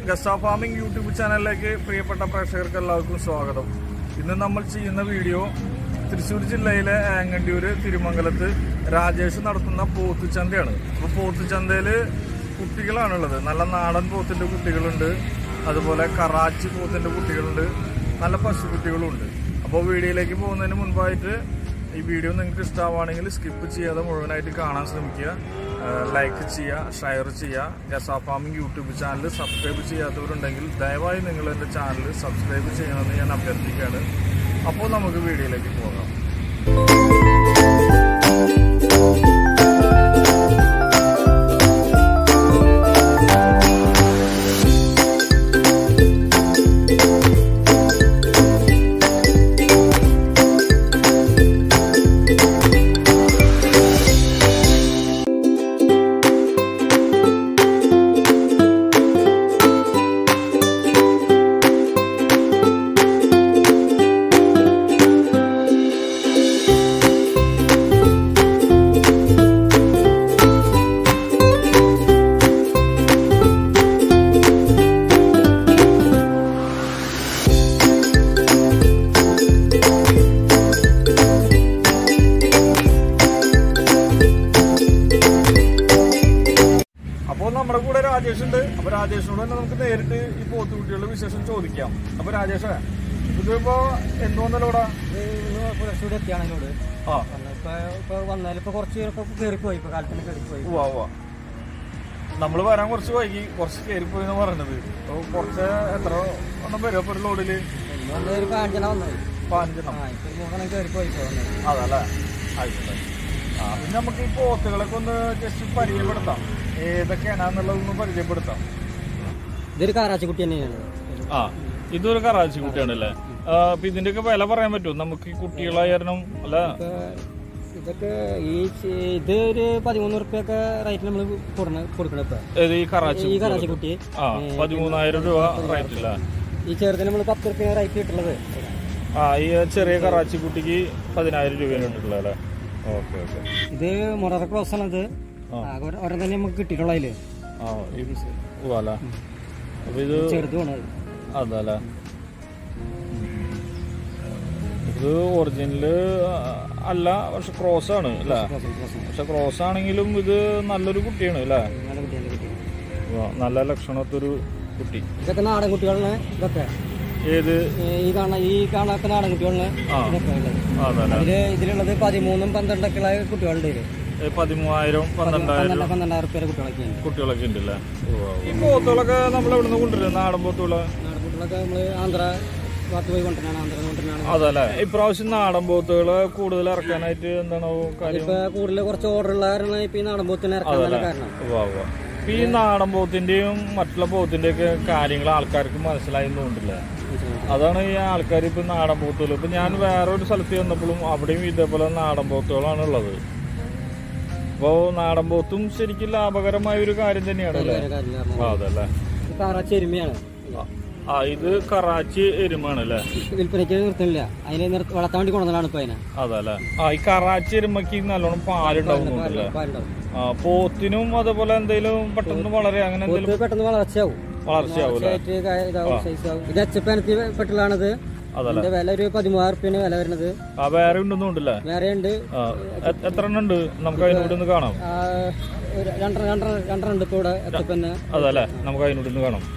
Gaza farming YouTube ചാനലിലേക്ക് പ്രിയപ്പെട്ട പ്രേക്ഷകർക്ക് എല്ലാവർക്കും സ്വാഗതം ഇന്ന് നമ്മൾ ചെയ്യുന്ന വീഡിയോ തൃശ്ശൂർ ജില്ലയിലെ ആങ്ങണ്ടിയൂര് തിരുമംഗലത്ത് രാജേഷ് നടത്തുന്ന പോത്തുചന്തയാണ് അപ്പോൾ പോത്തുചന്തയിൽ കുട്ടികളാണുള്ളത് നല്ല നാടൻ പോത്തിന്റെ കുട്ടികളുണ്ട് അതുപോലെ കറാച്ചി പോത്തിന്റെ കുട്ടികളുണ്ട് നല്ല പശുക്കുട്ടികളുണ്ട് അപ്പോൾ വീഡിയോയിലേക്ക് പോകുന്നതിന് മുൻപായിട്ട് ഈ വീഡിയോ നിങ്ങൾക്ക് ഇഷ്ടമാവുകയാണെങ്കിൽ സ്കിപ്പ് ചെയ്യാതെ മുഴുവനായിട്ട് കാണാൻ ശ്രമിക്കുക ലൈക്ക് ചെയ്യുക ഷെയർ ചെയ്യുക ഗസ ഫാമിംഗ് യൂട്യൂബ് ചാനൽ സബ്സ്ക്രൈബ് ചെയ്യാത്തവരുണ്ടെങ്കിൽ ദയവായി നിങ്ങൾ എൻ്റെ ചാനൽ സബ്സ്ക്രൈബ് ചെയ്യണമെന്ന് ഞാൻ അഭ്യർത്ഥിക്കുകയാണ് അപ്പോൾ നമുക്ക് വീഡിയോയിലേക്ക് പോകാം അപ്പോൾ നമ്മുടെ കൂടെ രാജേഷ് ഉണ്ട് അപ്പൊ രാജേഷിനോട് തന്നെ നമുക്ക് നേരിട്ട് ഈ പോത്തുകുട്ടികളുടെ വിശേഷം ചോദിക്കാം അപ്പൊ രാജേഷേ ഇതിപ്പോ എന്തോന്നല്ലോ ഇവിടെ കുറച്ചുകൂടി എത്തിയാണ് എന്നോട് ആ ഇപ്പൊ ഇപ്പൊ വന്നാലും ഇപ്പൊ കുറച്ച് പേരൊക്കെ കയറിപ്പോയി ഇപ്പൊ കാലത്തിന് കയറിപ്പോയി ഉവ്വ ഉവ്വ നമ്മള് വരാൻ കുറച്ച് വൈകി കുറച്ച് കയറിപ്പോയി എന്ന് പറയണത് അപ്പൊ കുറച്ച് എത്ര ഒന്നും വരും അപ്പൊ ഒരു ലോഡില് ഇന്ന് വന്ന ഒരു പതിനഞ്ചെണ്ണം വന്നത് പതിനഞ്ചെണ്ണം ആ ഇപ്പൊ ഒരു മൂന്നെണ്ണം കയറിപ്പോയി ഇപ്പൊ വന്നത് അതല്ലേ ആയിക്കോട്ടെ ആ പിന്നെ നമുക്ക് ഈ പോത്തുകളൊക്കെ ഒന്ന് ജസ്റ്റ് പരിചയപ്പെടുത്താം ഏതൊക്കെയാണെന്നുള്ളതൊന്ന് പരിചയപ്പെടുത്താം ഇതൊരു കാരാച്ചിക്കുട്ടി തന്നെയാണ് ആ ഇതൊരു കറാച്ചി കുട്ടിയാണല്ലേ അപ്പൊ ഇതിന്റെയൊക്കെ വില പറയാൻ പറ്റുമോ നമുക്ക് ഈ കുട്ടികളായിരുന്നു അല്ല ഇപ്പൊ ഇതൊക്കെ ഈ ചെ- ഇത് ഒരു പതിമൂന്ന് റുപ്യൊക്കെ റേറ്റ് നമ്മൾ കൊടുക്കണം ഇപ്പൊ ഏത് ഈ കറാച്ചി ഈ കാരാച്ചിക്കുട്ടി ആ പതിമൂന്നായിരം രൂപ റേറ്റ് അല്ലേ ഈ ചെറുതിന് നമ്മൾ പത്ത് റുപ്യ റേറ്റ് കിട്ടുള്ളത് ആ ഈ ചെറിയ കറാച്ചി കുട്ടിക്ക് പതിനായിരം രൂപയാണ് കിട്ടുള്ളത് അല്ലേ ഓക്കെ ഓക്കെ ഇത് മൊറ ക്രോസ് ആണ് ഇത് ആ. ആകെ ഒരെ- ഒരെണ്ണം തന്നെ നമുക്ക് കിട്ടിയിട്ടുള്ള അതില് ആ ഈ ഓ അല്ല അപ്പൊ ഇത് ചെറുത് വേണം അതല്ലേ ഇത് ഒറിജിനല് അല്ല പക്ഷെ ക്രോസ് ആണ് അല്ലേ പക്ഷെ ക്രോസ് ആണെങ്കിലും ഇത് നല്ലൊരു കുട്ടിയാണ് അല്ലേ നല്ല കുട്ടിയാണ് കിട്ടിയത് ആ, നല്ല ലക്ഷണത്തൊരു കുട്ടി ഇതൊക്കെ നാടൻ കുട്ടികളാണ് ഇതൊക്കെ ഏത് ഈ കാണാൻ ഈ കാണാത്ത നാടൻ കുട്ടികളിന് ആ. ഇതൊക്കെ ഉള്ളത് അതല്ലേ അതില് ഇതിലുള്ളത് പതിമൂന്നും പന്ത്രണ്ടൊക്കെ ഉള്ള കുട്ടികളുണ്ട് ഇതില് ഏ, പതിമൂവായിരം പന്ത്രണ്ടായിരം പന്ത്രണ്ട് പന്ത്രണ്ടായിരം റുപ്യ കുട്ടികളൊക്കെ ഉണ്ട് കുട്ടികളൊക്കെ ഉണ്ട് അല്ലേ ഈ പോത്തുകളൊക്കെ നമ്മൾ എവിടെ നിന്ന് കൊണ്ടുവരും നാടൻ പോത്തുകള് നാടൻ കുട്ടികളൊക്കെ നമ്മള് ആന്ധ്ര ഭാഗത്ത് പോയി കൊണ്ടുവരാണ് ആന്ധ്ര കൊണ്ടുവരാണ് അതല്ലേ ഇപ്രാവശ്യം നാടൻ പോത്തുകള് കൂടുതൽ ഇറക്കാനായിട്ട് എന്താണോ കാര്യം ഇപ്പൊ കൂടുതൽ കുറച്ച് ഓർഡർ ഉള്ള കാരണം ഇപ്പൊ ഈ നാടൻ പോത്തിന് ഇറക്കാൻ കാരണം ഉവ്വ ഉവ്വ. ഇപ്പൊ ഈ നാടൻ പോത്തിന്റെയും മറ്റുള്ള പോത്തിന്റെ ഒക്കെ കാര്യങ്ങൾ ആൾക്കാർക്ക് മനസ്സിലായി തോന്നില്ല അതാണ് ഈ ആൾക്കാർ ഇപ്പൊ നാടൻ പോത്തുകൾ ഇപ്പൊ ഞാൻ വേറെ ഒരു സ്ഥലത്ത് ചെന്നപ്പോഴും അവിടെയും ഇതേപോലെ നാടൻ പോത്തുകളാണ് ഉള്ളത് അപ്പോ നാടൻ പോത്തും ശരിക്കും ലാഭകരമായ ഒരു കാര്യം തന്നെയാണ് അല്ലേ ആ, അതല്ലേ കാറാച്ചി എരുമയാണ് ആ, ആ ഇത് കറാച്ചി എരുമാണ് അല്ലേ വിൽപ്പനയ്ക്ക് നിർത്തുന്നില്ല അതിനെ നിർത്തി വളർത്താൻ വേണ്ടി കൊണ്ടുവന്നതാണ് ഇപ്പൊ അതിനെ അതല്ലേ ആ ഈ കറാച്ചി എരുമക്ക് നല്ലോണം പാലുണ്ടാവുന്നുണ്ടല്ലേ പാലുണ്ടാവും ആ പോത്തിനും അതേപോലെ എന്തെങ്കിലും പെട്ടെന്ന് വളരെ അങ്ങനെ എന്തെങ്കിലും പോത്ത് പെട്ടെന്ന് വളർച്ചയാവും വളർച്ചയാവും അല്ലേ വളർച്ചയായിട്ട് കാ- ഇതാവും സൈസ് ആവും ഇത് എച്ച് പനത്തി പെട്ടലാണിത് അതല്ലേ ഇതിന്റെ വില ഒരു പതിമൂവായിരം റുപ്യാണ് വില വരുന്നത് ആ വേറെ ഉണ്ടെന്നും ഉണ്ടല്ലേ വേറെ ഉണ്ട് ആ, എ- എത്ര എണ്ണം ഉണ്ട് നമുക്ക് അതിനോട് ഒന്ന് കാണാം ആ, ഒരു രണ്ടര രണ്ടര രണ്ടര ഉണ്ട് ഇപ്പൊ ഇവിടെ എത്തപ്പന്നെ അതല്ലേ നമുക്ക് അതിനോട് ഒന്ന് കാണാം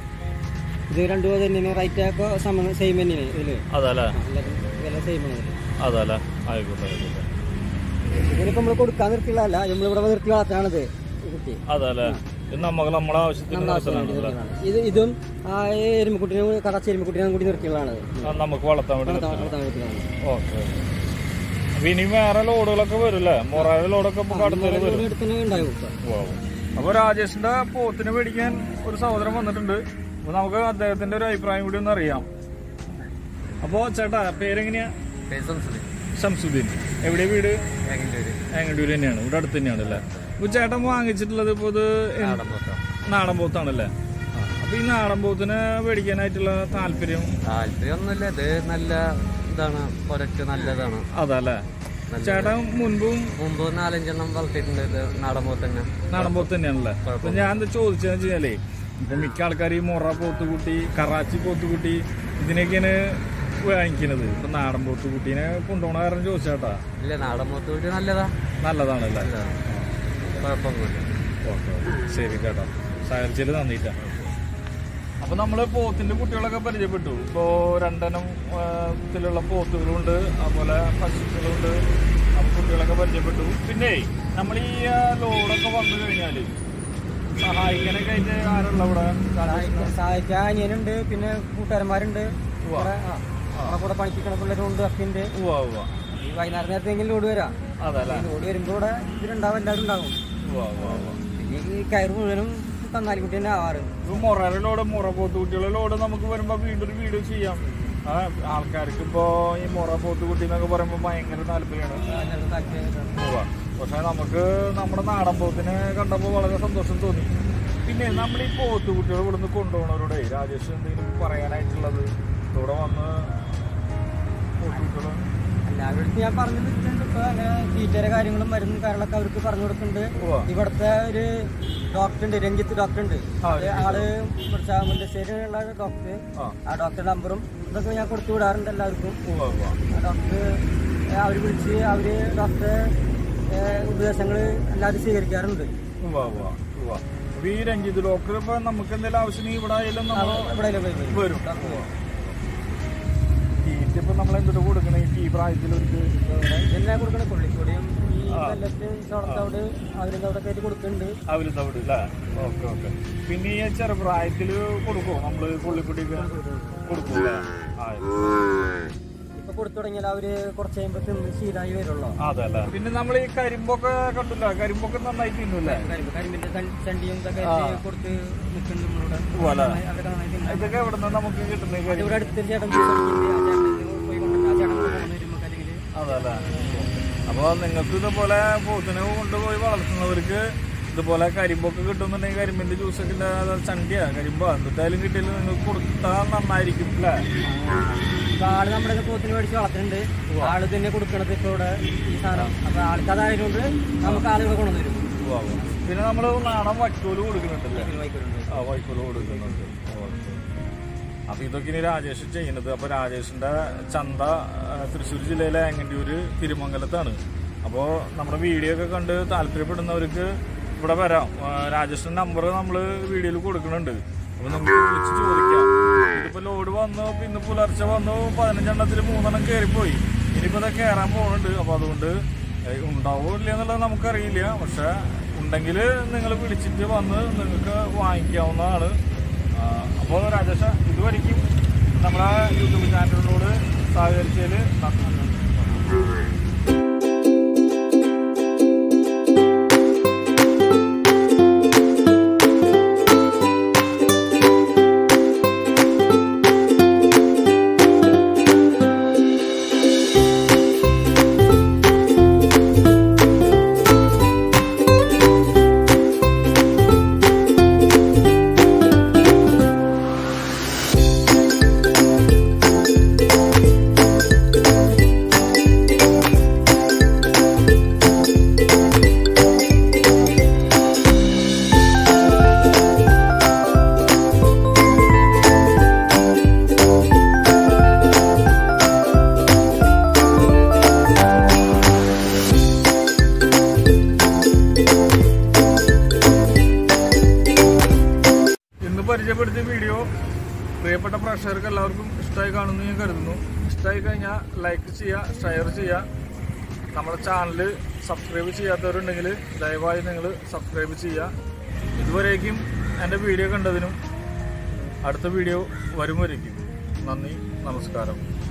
ഇത് രണ്ടു തന്നെയാണ് റേറ്റ് ഒക്കെ സമ സെയിം തന്നെയാണ് ഇതില് അതല്ലേ ആ, എല്ലാതും വില സെയിം ആണ് ഇതില് അതല്ലേ ആയിക്കോട്ടെ ആയിക്കോട്ടെ ഇതിനിപ്പോ നമ്മള് കൊടുക്കാൻ നിർത്തിയുള്ളതല്ല നമ്മളിവിടെ നിർത്തി വളർത്താണിത് ഈ കുട്ടി അതല്ലേ ഇത് നമുക്ക് നമ്മുടെ ആവശ്യത്തിന് നമ്മുടെ ആവശ്യത്തിന് വേണ്ടി നടത്തലാണല്ലേ? നിർത്തിയതാണ്. ഇത് ഇതും ആ എരുമക്കുട്ടിനെ കറച്ച എരുമക്കുട്ടിനെ കൂടി നിർത്തിയുള്ളതാണ് ഇത്. ആ, നമുക്ക് വളർത്താൻ വേണ്ടി വളർത്താൻ വളർത്താൻ നിർത്തിയതാണ് ഓക്കെ അപ്പൊ ഇനി വേറെ ലോഡുകളൊക്കെ വരില്ലേ മൊറായ ലോഡൊക്കെ ഇപ്പൊ അടുത്തേക്ക് വരും ഇവിടെ അടുത്ത് തന്നെ ഉണ്ടാവും ഇപ്പൊ. ഉവ്വ് ഉവ്വ്. അപ്പൊ രാജേഷിന്റെ പോത്തിനെ മേടിക്കാൻ ഒരു സഹോദരൻ വന്നിട്ടുണ്ട് അപ്പൊ നമുക്ക് അദ്ദേഹത്തിന്റെ ഒരു അഭിപ്രായം കൂടി ഒന്ന് അറിയാം അപ്പോ ചേട്ടാ പേരെങ്ങനെയാ ശംസുദ്ദീൻ എവിടെ വീട് ഏങ്ങണ്ടൂര് തന്നെയാണ് ഇവിടെ അടുത്ത് തന്നെയാണ് അല്ലേ ഇപ്പൊ ചേട്ടൻ വാങ്ങിച്ചിട്ടുള്ളത് ഇപ്പൊ ഇത് എന്ത്- നാടൻ പോത്താണല്ലേ അപ്പൊ ഈ നാടൻ പോത്തിനെ മേടിക്കാനായിട്ടുള്ള താല്പര്യം താല്പര്യമൊന്നുമില്ല ഇത് നല്ല ഇതാണ് പ്രൊഡക്റ്റ് നല്ലതാണ് അതല്ലേ ചേട്ടൻ മുൻപും മുമ്പ് നാലഞ്ചെണ്ണം വളർത്തിയിട്ടുണ്ട് ഇത് നാടൻ പോത്ത് തന്നെ നാടൻ പോത്ത് തന്നെയാണല്ലേ അപ്പൊ ഞാൻ എന്താ ചോദിച്ചതെന്ന് വെച്ചാലേ ഇപ്പൊ മിക്ക ആൾക്കാർ ഈ മൊറ പോത്തുകുട്ടി കറാച്ചി പോത്തുകുട്ടി ഇതിനൊക്കെയാണ് വാങ്ങിക്കുന്നത് ഇപ്പൊ നാടൻ പോത്തുകുട്ടീനെ കൊണ്ടുപോകണ കാരണം ചോദിച്ചാട്ടാ ഇല്ല നാടൻ മൂത്തൂട്ടി നല്ലതാ നല്ലതാണല്ലേ നല്ലതാ കുഴപ്പമൊന്നുമില്ല ഓക്കെ ശരി കേട്ടോ സഹകരിച്ചതിൽ നന്ദിട്ടാ അപ്പൊ നമ്മള് പോത്തിന്റെ കുട്ടികളൊക്കെ പരിചയപ്പെട്ടു ഇപ്പോ രണ്ടെണ്ണം ആ, ത്തിലുള്ള പോത്തുകളുണ്ട് അതുപോലെ പശുക്കളുണ്ട് അപ്പൊ കുട്ടികളൊക്കെ പരിചയപ്പെട്ടു പിന്നെ നമ്മൾ ഈ ആ, ലോഡൊക്കെ വന്നു കഴിഞ്ഞാല് സഹായിക്കാനൊക്കെ ആയിട്ട് ആരുള്ള ഇവിടെ സഹായിക്ക- സഹായിക്കാൻ അനിയനുണ്ട് പിന്നെ കൂട്ടുകാരന്മാരുണ്ട് ഉവ്വ. ഇവിടെ ആ, നമ്മളെ കൂടെ പണിക്കുന്ന പിള്ളേരുണ്ട് അപ്പിന്റെ ഉവ്വ ഉവ്വ ഈ വൈകുന്നേരം നേരത്തെങ്കിലും ലോഡ് വരാം അതല്ലേ ഈ ലോഡ് വരുമ്പോൾ ഇവിടെ ഇതിലുണ്ടാവും എല്ലാവരും ഉണ്ടാവും ഉവ്വ ഉവ്വ ഉവ്വ പിന്നെ ഈ കയറ് മുഴുവനും തന്നാലിക്കുട്ടി തന്നെ ആവാറ് ഇപ്പൊ മുറയുടെ ലോഡ് മുറ പോത്തുകുട്ടികളുടെ ലോഡ് നമുക്ക് വരുമ്പോ വീണ്ടും ഒരു വീഡിയോ ചെയ്യാം ആ, ആൾക്കാർക്ക് ഇപ്പോ ഈ മുറ പോത്തുകുട്ടി എന്നൊക്കെ പറയുമ്പോ ഭയങ്കര താല്പര്യമാണ് എല്ലാവർക്കും താല്പര്യം ഉവ്വ. പക്ഷെ നമുക്ക് നമ്മുടെ നാടൻ പോത്തിനെ കണ്ടപ്പോൾ വളരെ സന്തോഷം തോന്നി പിന്നെ നമ്മൾ ഈ പോത്തുകുട്ടികൾ ഇവിടുന്ന് കൊണ്ടുപോകണവരോടെ രാജേഷ് എന്തെങ്കിലും പറയാനായിട്ടുള്ളത് ഇവിടെ വന്ന് പോത്തുകുട്ടികൾ എല്ലാവരുടെ ഞാൻ പറഞ്ഞു വെച്ചിട്ടുണ്ട് ഇപ്പൊ അങ്ങനെ ടീച്ചറെ കാര്യങ്ങളും മരുന്നും കാര്യങ്ങളൊക്കെ അവർക്ക് പറഞ്ഞു കൊടുക്കുന്നുണ്ട് ഉവ്വ. ഇവിടുത്തെ ഒരു ഡോക്ടർ ഉണ്ട് രഞ്ജിത്ത് ഡോക്ടർ ഉണ്ട് ആ, അത് ആള് കുറച്ച് മുല്ലശ്ശേരിയുള്ള ഡോക്ടർ ആ ആ ഡോക്ടറുടെ നമ്പറും ഇതൊക്കെ ഞാൻ കൊടുത്തു വിടാറുണ്ട് എല്ലാവർക്കും ഉവ്വ ഉവ്വ ആ ഡോക്ടർ അവർ വിളിച്ച് അവര് ഡോക്ടറെ ഉപദേശങ്ങൾ എല്ലാവരും സ്വീകരിക്കാറുണ്ട് ഉവ്വ ഉവ്വ ഉവ്വ അപ്പൊ ഈ രഞ്ജിത് ഡോക്ടർ ഇപ്പൊ നമുക്ക് എന്തെങ്കിലും ആവശ്യം ഇവിടെ ആയാലും നമ്മൾ ഇവിടെ പോയി വരും തീറ്റ ഇപ്പൊ നമ്മൾ എന്തിട്ട് കൊടുക്കണേ ഈ പ്രായത്തിലൊരു ഇതെല്ലാം കൊടുക്കണ കൊള്ളിക്കൊടിയും ഈ ആ. കൊല്ലത്ത് ചോളത്തോട് അവരുടെ അവിടെ കയറ്റി കൊടുക്കുന്നുണ്ട് അവര് തവിട് അല്ലേ ഓക്കെ ഓക്കെ പിന്നെ ഈ ചെറുപ്രായത്തില് കൊടുക്കുമോ നമ്മള് പുള്ളിക്കുട്ടിക്ക് കൊടുക്കൂല ഇപ്പൊ കൊടുത്തു കഴിഞ്ഞാൽ അവര് കുറച്ച് കഴിയുമ്പോ തിന്ന് ശീലമായി വരുള്ളൂ അതല്ലേ പിന്നെ നമ്മൾ ഈ കരിമ്പൊക്കെ കണ്ടില്ല കരിമ്പൊക്കെ നന്നായി തിന്നൂല്ലേ കരിമ്പ് കരിമ്പിന്റെ തൺ- ചണ്ടിയും ഇതൊക്കെ ആ. ആയിട്ട് കൊടുത്ത് നിൽക്കുന്നുണ്ട് നമ്മളിവിടെ. ഉവ്വല്ലേ? നന്നായി- അവരൊക്കെ നന്നായി തിന്നും. ഇതൊക്കെ എവിടെ നിന്ന് നമുക്ക് കിട്ടുന്ന അത് കാര്യം ഇവിടെ അടുത്തൊരു ചേട്ടൻ ജ്യൂസ് അടിക്കുന്നുണ്ട്. ആ ചേട്ടൻ പോയി കൊണ്ടുവന്ന് ആ ചേട്ടൻ കൊണ്ടുവന്ന് തരും നമുക്ക് അല്ലെങ്കിൽ അതല്ലേ അപ്പൊ നിങ്ങൾക്ക് ഇതുപോലെ പോത്തിനെ കൊണ്ടുപോയി വളർത്തുന്നവർക്ക് ഇതുപോലെ കരിമ്പൊക്കെ കിട്ടുന്നുണ്ടെങ്കിൽ കരിമ്പിന്റെ ജ്യൂസൊക്കെ ഇല്ല, അത് ചണ്ടിയാ കരിമ്പോ എന്തായാലും കിട്ടിയാലും നിങ്ങൾക്ക് കൊടുത്താൽ നന്നായിരിക്കും അല്ലേ ഇപ്പൊ ആള് നമ്മുടെ പോത്തിന് മേടിച്ച് വളർത്തുന്നുണ്ട് ആള് തന്നെ കൊടുക്കണത് ഇപ്പൊ ഇവിടെ ഈ സാധനം അപ്പൊ ആൾക്ക് അതായതുകൊണ്ട് നമുക്ക് ആളുകൾ കൊണ്ടുവരും ഉവ്വ ഉവ്വ. പിന്നെ നമ്മള് നാടൻ വൈക്കോല് കൊടുക്കുന്നുണ്ടല്ലേ വായിക്കുന്നുണ്ട് ആ വൈക്കോല് കൊടുക്കുന്നുണ്ട് ഓക്കെ. അപ്പൊ ഇതൊക്കെ ഇനി രാജേഷ് ചെയ്യുന്നത് അപ്പൊ രാജേഷിന്റെ ചന്ത ആ, തൃശ്ശൂർ ജില്ലയിലെ ആങ്ങണ്ടിയൂര് തിരുമംഗലത്താണ് അപ്പോ നമ്മുടെ വീഡിയോ ഒക്കെ കണ്ട് താല്പര്യപ്പെടുന്നവർക്ക് ഇവിടെ വരാം ആ, രാജേഷിന്റെ നമ്പർ നമ്മൾ വീഡിയോയിൽ കൊടുക്കുന്നുണ്ട് അപ്പൊ നമുക്ക് വിളിച്ച് ചോദിക്കാം ഇതിപ്പോ ലോഡ് വന്നു ഇപ്പൊ ഇന്ന് പുലർച്ചെ വന്നു പതിനഞ്ചെണ്ണത്തിൽ മൂന്നെണ്ണം കയറിപ്പോയി ഇനിയിപ്പോ ഇതൊക്കെ കയറാൻ പോകുന്നുണ്ട് അപ്പൊ അതുകൊണ്ട് ഏയ് ഉണ്ടാവോ ഇല്ല എന്നുള്ളത് നമുക്കറിയില്ല പക്ഷെ ഉണ്ടെങ്കിൽ നിങ്ങൾ വിളിച്ചിട്ട് വന്ന് നിങ്ങൾക്ക് വാങ്ങിക്കാവുന്നതാണ് അപ്പോൾ രാജേഷ ഇതുവരെയ്ക്കും നമ്മുടെ യൂട്യൂബ് ചാനലിനോട് സഹകരിച്ചതിൽ നന്ദി ഇന്ന് പരിചയപ്പെടുത്തിയ വീഡിയോ പ്രിയപ്പെട്ട പ്രേക്ഷകർക്ക് എല്ലാവർക്കും ഇഷ്ടമായി കാണുമെന്ന് ഞാൻ കരുതുന്നു ഇഷ്ടമായി കഴിഞ്ഞാൽ ലൈക്ക് ചെയ്യുക ഷെയർ ചെയ്യുക നമ്മുടെ ചാനൽ സബ്സ്ക്രൈബ് ചെയ്യാത്തവരുണ്ടെങ്കിൽ ദയവായി നിങ്ങൾ സബ്സ്ക്രൈബ് ചെയ്യുക ഇതുവരേക്കും എൻ്റെ വീഡിയോ കണ്ടതിനും അടുത്ത വീഡിയോ വരും വരയ്ക്കും നന്ദി നമസ്കാരം